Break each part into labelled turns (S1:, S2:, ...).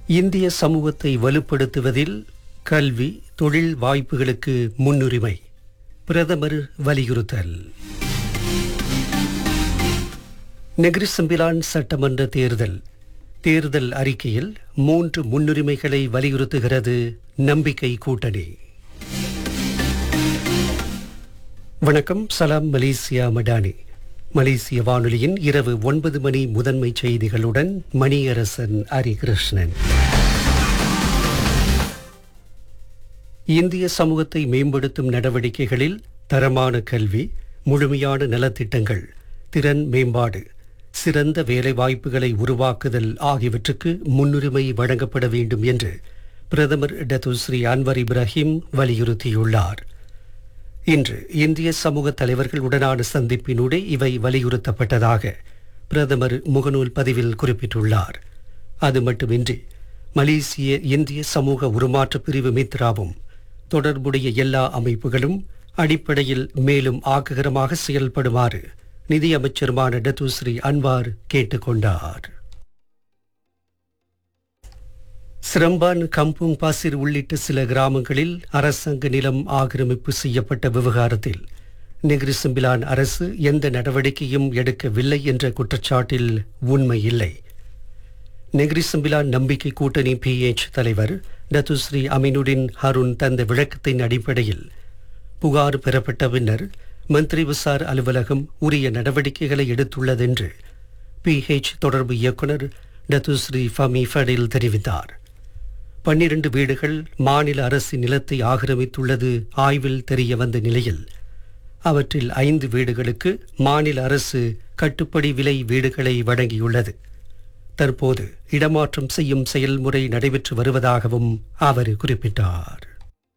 S1: இந்திய சமூகத்தை வலுப்படுத்துவதில் கல்வி தொழில் வாய்ப்புகளுக்கு முன்னுரிமை பிரதமர் வலியுறுத்தல் நெகிரிசம்பிலான் சட்டமன்ற தேர்தல் தேர்தல் அறிக்கையில் மூன்று முன்னுரிமைகளை வலியுறுத்துகிறது நம்பிக்கை கூட்டணி வணக்கம் சலாம் மலேசியா மடானி மலேசிய வானொலியின் இரவு ஒன்பது மணி முதன்மை செய்திகளுடன் மணியரசன் ஹரிகிருஷ்ணன் இந்திய சமூகத்தை மேம்படுத்தும் நடவடிக்கைகளில் தரமான கல்வி முழுமையான நலத்திட்டங்கள் திறன் மேம்பாடு சிறந்த வேலைவாய்ப்புகளை உருவாக்குதல் ஆகியவற்றுக்கு முன்னுரிமை வழங்கப்பட வேண்டும் என்று பிரதமர் டத்துஸ்ரீ அன்வர் இப்ராஹிம் வலியுறுத்தியுள்ளார் இன்று இந்திய சமூக தலைவர்களுடனான சந்திப்பினூடே இவை வலியுறுத்தப்பட்டதாக பிரதமர் முகநூல் பதிவில் குறிப்பிட்டுள்ளார் அது மட்டுமின்றி மலேசிய இந்திய சமூக உருமாற்ற பிரிவு மித்ராவும் தொடர்புடைய எல்லா அமைப்புகளும் அடிப்படையில் மேலும் ஆக்ககரமாக செயல்படுமாறு நிதியமைச்சருமான டத்துஸ்ரீ அன்வார் கேட்டுக்கொண்டார் சிரம்பான் கம்புங் பாசிர் உள்ளிட்ட சில கிராமங்களில் அரசாங்க நிலம் ஆக்கிரமிப்பு செய்யப்பட்ட விவகாரத்தில் நெகிரிசம்பிலான் அரசு எந்த நடவடிக்கையும் எடுக்கவில்லை என்ற குற்றச்சாட்டில் உண்மை இல்லை நெகிரிசம்பிலான் நம்பிக்கை கூட்டணி பிஎச் தலைவர் டத்துஸ்ரீ அமினுடின் ஹருண் தந்த விளக்கத்தின் அடிப்படையில் புகார் பெறப்பட்ட பின்னர் மந்திரி விசார் அலுவலகம் உரிய நடவடிக்கைகளை எடுத்துள்ளதென்று பிஹெச் தொடர்பு இயக்குனர் டத்துஸ்ரீ ஃபமி ஃபடில் தெரிவித்தார் பன்னிரண்டு வீடுகள் மாநில அரசின் நிலத்தை ஆக்கிரமித்துள்ளது ஆய்வில் தெரிய வந்த நிலையில் அவற்றில் ஐந்து வீடுகளுக்கு மாநில அரசு கட்டுப்படி விலை வீடுகளை வழங்கியுள்ளது தற்போது இடமாற்றம் செய்யும் செயல்முறை நடைபெற்று வருவதாகவும் அவர் குறிப்பிட்டார்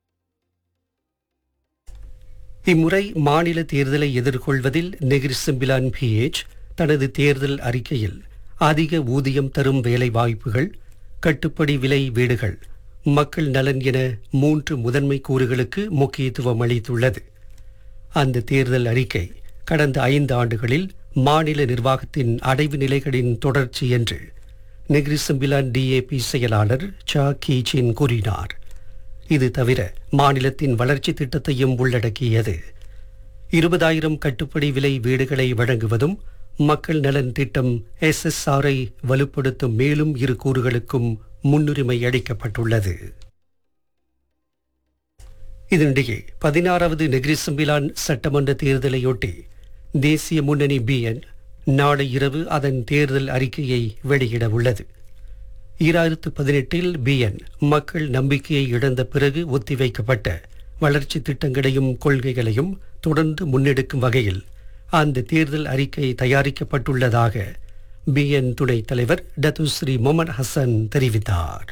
S1: இம்முறை மாநில தேர்தலை எதிர்கொள்வதில் நெகிர் சிம்பிலான் பிஹெச் தனது தேர்தல் அறிக்கையில் அதிக ஊதியம் தரும் வேலை வாய்ப்புகள் கட்டுப்படி விலை வீடுகள் மக்கள் நலன் என மூன்று முதன்மை கூறுகளுக்கு முக்கியத்துவம் அளித்துள்ளது அந்த தேர்தல் அறிக்கை கடந்த ஐந்து ஆண்டுகளில் மாநில நிர்வாகத்தின் அடைவு நிலைகளின் தொடர்ச்சி என்று நெகிரிசம்பிலான் டிஏபி செயலாளர் சா கீச்சின் கூறினார் இது தவிர மாநிலத்தின் வளர்ச்சி திட்டத்தையும் உள்ளடக்கியது இருபதாயிரம் கட்டுப்படி விலை வீடுகளை வழங்குவதும் மக்கள் நலன் திட்டம் எஸ்எஸ்ஆரை வலுப்படுத்தும் மேலும் இரு கூறுகளுக்கும் முன்னுரிமை அளிக்கப்பட்டுள்ளது இதனிடையே பதினாறாவது நெகிரிசம்பிலான் சட்டமன்ற தேர்தலையொட்டி தேசிய முன்னணி பிஎன் நாளை இரவு அதன் தேர்தல் அறிக்கையை வெளியிட உள்ளது ஈராயிரத்து பதினெட்டில் பிஎன் மக்கள் நம்பிக்கையை இழந்த பிறகு ஒத்திவைக்கப்பட்ட வளர்ச்சி திட்டங்களையும் கொள்கைகளையும் தொடர்ந்து முன்னெடுக்கும் வகையில் அந்த தேர்தல் அறிக்கை தயாரிக்கப்பட்டுள்ளதாக பிஎன் துணைத் தலைவர் டத்துஸ்ரீ மொமன் ஹசன் தெரிவித்தார்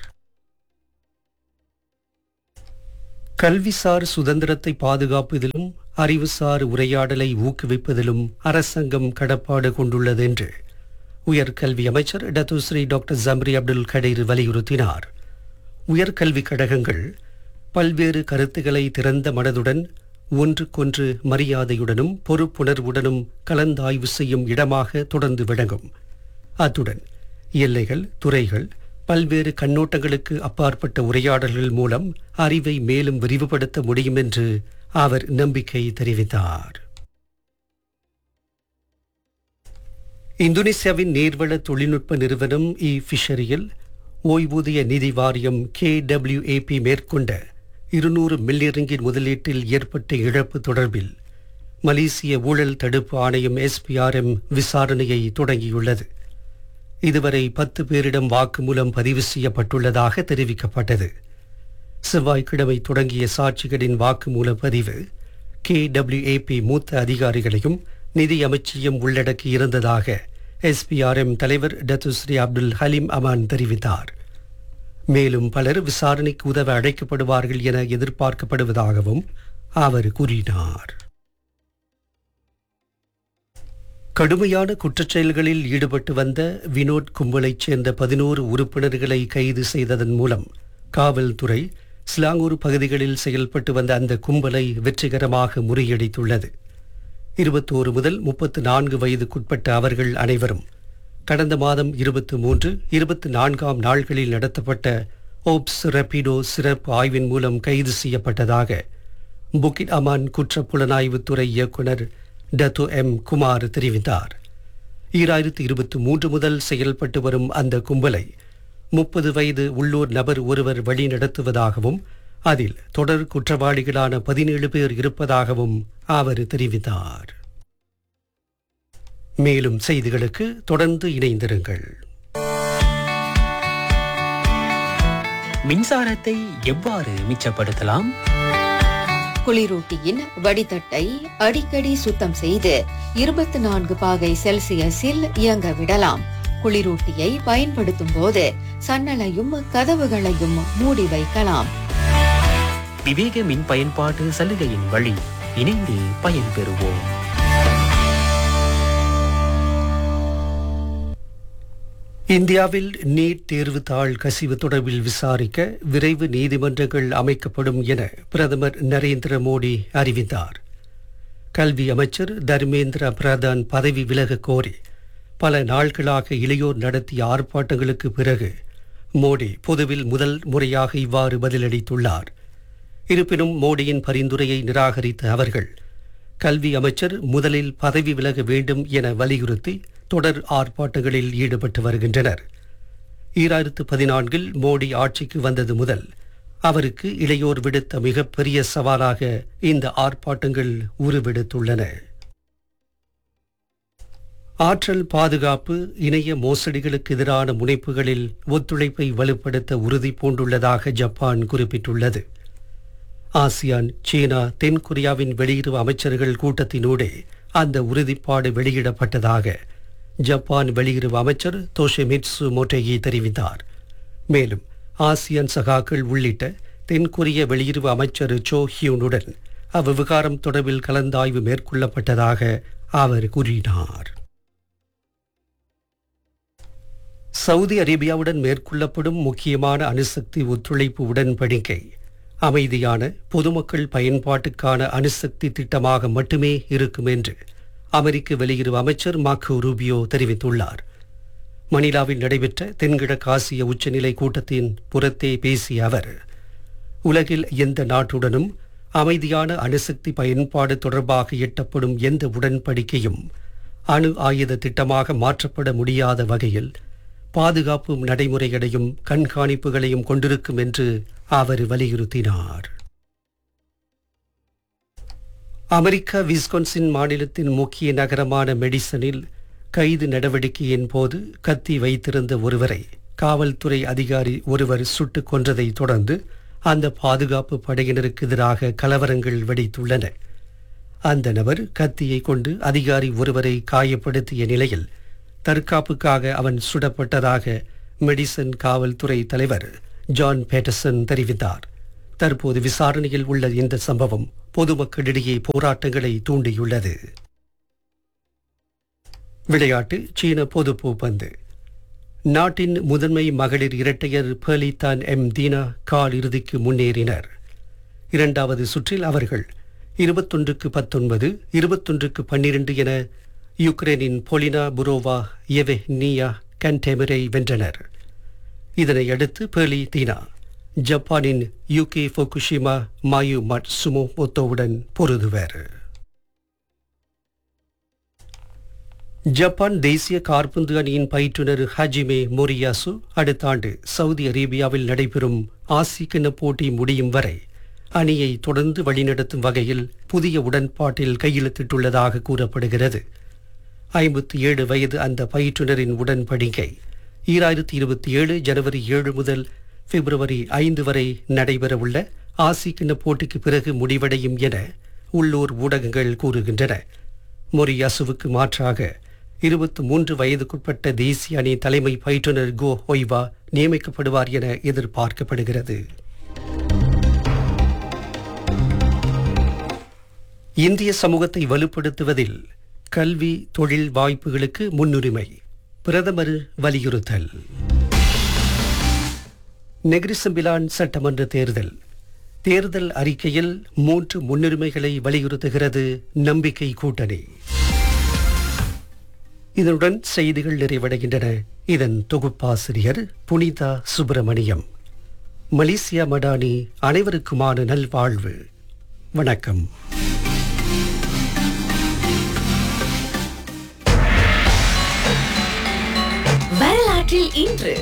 S1: கல்விசார் சுதந்திரத்தை பாதுகாப்பதிலும் அறிவுசார் உரையாடலை ஊக்குவிப்பதிலும் அரசாங்கம் கடப்பாடு கொண்டுள்ளது என்று உயர்கல்வி அமைச்சர் Datuk Seri doctor Zambry Abdul Kadir வலியுறுத்தினார் உயர்கல்விக் கழகங்கள் பல்வேறு கருத்துக்களை திறந்த மனதுடன் ஒன்றுக்கொன்று மரியாதையுடனும் பொறுப்புணர்வுடனும் கலந்தாய்வு செய்யும் இடமாக தொடர்ந்து விளங்கும் அத்துடன் எல்லைகள் துறைகள் பல்வேறு கண்ணோட்டங்களுக்கு அப்பாற்பட்ட உரையாடல்கள் மூலம் அறிவை மேலும் விரிவுபடுத்த முடியும் என்று அவர் நம்பிக்கை தெரிவித்தார் இந்தோனேசியாவின் நீர்வள தொழில்நுட்ப நிறுவனம் இ ஃபிஷரியில் ஓய்வூதிய நிதி வாரியம் கேடபிள்யூஏபி மேற்கொண்ட இருநூறு மில்லியன் ரிங்கிட் முதலீட்டில் ஏற்பட்ட இழப்பு தொடர்பில் மலேசிய ஊழல் தடுப்பு ஆணையம் எஸ்பிஆர்எம் விசாரணையை தொடங்கியுள்ளது இதுவரை பத்து பேரிடம் வாக்குமூலம் பதிவு செய்யப்பட்டுள்ளதாக தெரிவிக்கப்பட்டது செவ்வாய்க்கிழமை தொடங்கிய சாட்சிகளின் வாக்குமூல பதிவு கேடபிள்யூஏபி மூத்த அதிகாரிகளையும் நிதி அமைச்சையும் உள்ளடக்கி இருந்ததாக எஸ்பிஆர்எம் தலைவர் டத்துஸ்ரீ அப்துல் ஹலீம் அமான் தெரிவித்தார் மேலும் பலர் விசாரணைக்கு உதவ அழைக்கப்படுவார்கள் என எதிர்பார்க்கப்படுவதாகவும் அவர் கூறினார் கடுமையான குற்றச்செயல்களில் ஈடுபட்டு வந்த வினோத் கும்பலைச் சேர்ந்த பதினோரு உறுப்பினர்களை கைது செய்ததன் மூலம் காவல்துறை சிலாங்கூர் பகுதிகளில் செயல்பட்டு வந்த அந்த கும்பலை வெற்றிகரமாக முறியடித்துள்ளது இருபத்தோரு முதல் முப்பத்து நான்கு வயதுக்குட்பட்ட அவர்கள் அனைவரும் கடந்த மாதம் இருபத்தி மூன்று இருபத்தி நான்காம் நாள்களில் நடத்தப்பட்ட ஓப்ஸ் ரெபிடோ சிறப்பு ஆய்வின் மூலம் கைது செய்யப்பட்டதாக புக்கிட் அமான் குற்றப் புலனாய்வுத்துறை இயக்குனர் டத்து எம் குமார் தெரிவித்தார் ஈராயிரத்து இருபத்தி மூன்று முதல் செயல்பட்டு வரும் அந்த கும்பலை முப்பது வயது உள்ளூர் நபர் ஒருவர் வழிநடத்துவதாகவும் அதில் தொடர் குற்றவாளிகளான பதினேழு பேர் இருப்பதாகவும் அவர் தெரிவித்தார் மேலும் செய்திகளுக்கு தொடர்ந்து இணைந்திருங்கள்
S2: மின்சாரத்தை எவ்வாறு மிச்சப்படுத்தலாம்
S3: குளிரூட்டியின் வடிதட்டை அடிக்கடி சுத்தம் செய்து இருபத்தி நான்கு பாகை செல்சியஸில் இயங்க விடலாம் குளிரூட்டியை பயன்படுத்தும் போது சன்னலையும் கதவுகளையும் மூடி வைக்கலாம்
S2: விவேக மின் பயன்பாட்டு சலுகையின் வழி இணைந்து பயன்பெறுவோம்
S1: இந்தியாவில் நீட் தேர்வு தாள் கசிவு தொடர்பில் விசாரிக்க விரைவு நீதிமன்றங்கள் அமைக்கப்படும் என பிரதமர் நரேந்திர மோடி அறிவித்தார் கல்வி அமைச்சர் தர்மேந்திர பிரதான் பதவி விலக கோரி பல நாட்களாக இளையோர் நடத்திய ஆர்ப்பாட்டங்களுக்கு பிறகு மோடி பொதுவில் முதல் முறையாக இவ்வாறு பதிலளித்துள்ளார் இருப்பினும் மோடியின் பரிந்துரையை நிராகரித்த அவர்கள் கல்வி அமைச்சர் முதலில் பதவி விலக வேண்டும் என வலியுறுத்தி தொடர் ஆர்ப்பாட்டங்களில் ஈடுபட்டு வருகின்றனர் ஈராயிரத்து பதினான்கில் மோடி ஆட்சிக்கு வந்தது முதல் அவருக்கு இளையோர் விடுத்த மிகப்பெரிய சவாலாக இந்த ஆர்ப்பாட்டங்கள் உருவெடுத்துள்ளன ஆற்றல் பாதுகாப்பு இணைய மோசடிகளுக்கு எதிரான முனைப்புகளில் ஒத்துழைப்பை வலுப்படுத்த உறுதி பூண்டுள்ளதாக ஜப்பான் குறிப்பிட்டுள்ளது ஆசியான் சீனா தென்கொரியாவின் வெளியுறவு அமைச்சர்கள் கூட்டத்தினூடே அந்த உறுதிப்பாடு வெளியிடப்பட்டதாக ஜப்பான் வெளியுறவு அமைச்சர் தோஷிமிட்சு மோட்டேகி தெரிவித்தார் மேலும் ஆசியான் சகாக்கள் உள்ளிட்ட தென்கொரிய வெளியுறவு அமைச்சர் சோ ஹியூனுடன் அவ்விவகாரம் தொடர்பில் கலந்தாய்வு மேற்கொள்ளப்பட்டதாக அவர் கூறினார் சவுதி அரேபியாவுடன் மேற்கொள்ளப்படும் முக்கியமான அணுசக்தி ஒத்துழைப்பு உடன்படிக்கை அமைதியான பொதுமக்கள் பயன்பாட்டுக்கான அணுசக்தி திட்டமாக மட்டுமே இருக்கும் என்று அமெரிக்க வெளியுறவு அமைச்சர் மார்க்கோ ரூபியோ தெரிவித்துள்ளார் மணிலாவில் நடைபெற்ற தென்கிழக்கு ஆசிய உச்சநிலை கூட்டத்தின் புறத்தே பேசிய அவர் உலகில் எந்த நாட்டுடனும் அமைதியான அணுசக்தி பயன்பாடு தொடர்பாக எட்டப்படும் எந்த உடன்படிக்கையும் அணு ஆயுத திட்டமாக மாற்றப்பட முடியாத வகையில் பாதுகாப்பு நடைமுறைகளையும் கண்காணிப்புகளையும் கொண்டிருக்கும் என்று அவர் வலியுறுத்தினார் அமெரிக்கா விஸ்கான்சின் மாநிலத்தின் முக்கிய நகரமான மெடிசனில் கைது நடவடிக்கையின் போது கத்தி வைத்திருந்த ஒருவரை காவல்துறை அதிகாரி ஒருவர் சுட்டுக் கொன்றதை தொடர்ந்து அந்த பாதுகாப்பு படையினருக்கு எதிராக கலவரங்கள் வெடித்துள்ளன அந்த நபர் கத்தியை கொண்டு அதிகாரி ஒருவரை காயப்படுத்திய நிலையில் தற்காப்புக்காக அவன் சுடப்பட்டதாக மெடிசன் காவல்துறை தலைவர் ஜான் பேட்டர்சன் தெரிவித்தார் தற்போது விசாரணையில் உள்ள இந்த சம்பவம் பொதுமக்களிடையே போராட்டங்களை தூண்டியுள்ளது விளையாட்டு சீன பொது பூப்பந்து நாட்டின் முதன்மை மகளிர் இரட்டையர் பேலிதான் எம் தீனா கால் இறுதிக்கு முன்னேறினர் இரண்டாவது சுற்றில் அவர்கள் இருபத்தொன்றுக்கு பத்தொன்பது இருபத்தொன்றுக்கு பன்னிரண்டு என யுக்ரைனின் பொலினா புரோவா எவெ நியா கண்டெமரை வென்றனர் இதனை அடுத்து பேலி தீனா ஜப்பானின் யூகே ஃபோகுஷிமா மாயு மட்சுமோ ஒத்தோவுடன் பொருதுவர் ஜப்பான் தேசிய காற்பந்து அணியின் பயிற்றுனர் ஹஜிமே மோரியாசு அடுத்த ஆண்டு சவுதி அரேபியாவில் நடைபெறும் ஆசிய கிண்ண போட்டி முடியும் வரை அணியை தொடர்ந்து வழிநடத்தும் வகையில் புதிய உடன்பாட்டில் கையெழுத்திட்டுள்ளதாக கூறப்படுகிறது ஐம்பத்தி ஏழு வயது அந்த பயிற்றுனரின் உடன்படிக்கை ஈராயிரத்தி இருபத்தி ஏழு ஜனவரி ஏழு முதல் பிப்ரவரி ஐந்து வரை நடைபெறவுள்ள ஆசிய கிண்ண போட்டிக்கு பிறகு முடிவடையும் என உள்ளூர் ஊடகங்கள் கூறுகின்றன மொரியாசுவுக்கு மாற்றாக இருபத்தி மூன்று வயதுக்குட்பட்ட தேசிய அணி தலைமை பயிற்றுனர் கோ ஒய்வா நியமிக்கப்படுவார் என எதிர்பார்க்கப்படுகிறது இந்திய சமூகத்தை வலுப்படுத்துவதில் கல்வி தொழில் வாய்ப்புகளுக்கு முன்னுரிமை பிரதமர் வலியுறுத்தல் நெகிரிசம்பிலான் சட்டமன்ற தேர்தல் தேர்தல் அறிக்கையில் மூன்று முன்னுரிமைகளை வலியுறுத்துகிறது நம்பிக்கை கூட்டணி இதனுடன் செய்திகள் நிறைவடைகின்றன இதன் தொகுப்பாசிரியர் புனிதா சுப்பிரமணியம் மலேசியா மடானி அனைவருக்குமான நல்வாழ்வு வணக்கம்
S4: வரலாற்றில் இன்று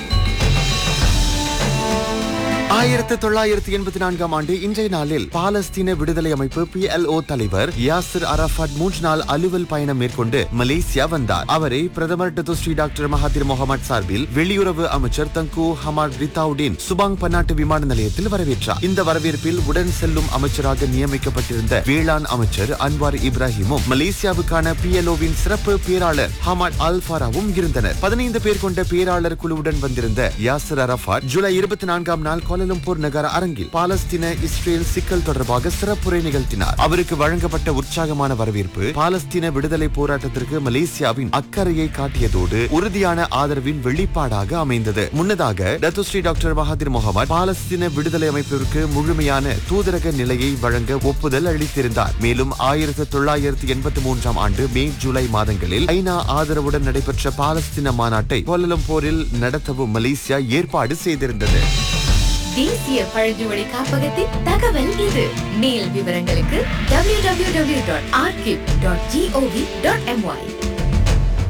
S5: ஆயிரத்து தொள்ளாயிரத்து எண்பத்தி நான்காம் ஆண்டு இன்றைய நாளில் பாலஸ்தீன விடுதலை அமைப்பு PLO தலைவர் யாசிர் அரஃபாட் மூன்று நாள் அலுவல் பயணம் மேற்கொண்டு மலேசியா வந்தார் அவரை பிரதமர் டத்துஸ்ரீ டாக்டர் மகாதிர் முகமது சார்பில் வெளியுறவு அமைச்சர் தங்கு ஹமாட் ரித்தாவுடின் சுபாங் பன்னாட்டு விமான நிலையத்தில் வரவேற்றார் இந்த வரவேற்பில் உடன் செல்லும் அமைச்சராக நியமிக்கப்பட்டிருந்த வேளாண் அமைச்சர் அன்வார் இப்ராஹிமும் மலேசியாவுக்கான PLO-வின் சிறப்பு பேராளர் ஹமாட் அல்ஃபாராவும் இருந்தனர் பதினைந்து பேர் கொண்ட பேராளர் குழுவுடன் வந்திருந்த யாசிர் அரஃபாட் ஜூலை இருபத்தி நான்காம் நாள் கோலலம்பூர் நகர அரங்கில் பாலஸ்தீன இஸ்ரேல் சிக்கல் தொடர்பாக சிறப்புரை நிகழ்த்தினார் அவருக்கு வழங்கப்பட்ட உற்சாகமான வரவேற்பு பாலஸ்தீன விடுதலை போராட்டத்திற்கு மலேசியாவின் அக்கறையை காட்டியதோடு உறுதியான ஆதரவின் வெளிப்பாடாக அமைந்தது முன்னதாக டத்துஸ்ரீ டாக்டர் மகாதிர் முகமது பாலஸ்தீன விடுதலை அமைப்பிற்கு முழுமையான தூதரக நிலையை வழங்க ஒப்புதல் அளித்திருந்தார் மேலும் ஆயிரத்தி தொள்ளாயிரத்தி எண்பத்தி மூன்றாம் ஆண்டு மே ஜூலை மாதங்களில் ஐநா ஆதரவுடன் நடைபெற்ற பாலஸ்தீன மாநாட்டை கோலலம்பூரில் நடத்தவும் மலேசியா ஏற்பாடு செய்திருந்தது
S4: தேசிய பழங்குடி காப்பகத்தின் தகவல் இது மேல் விவரங்களுக்கு www.archive.gov.my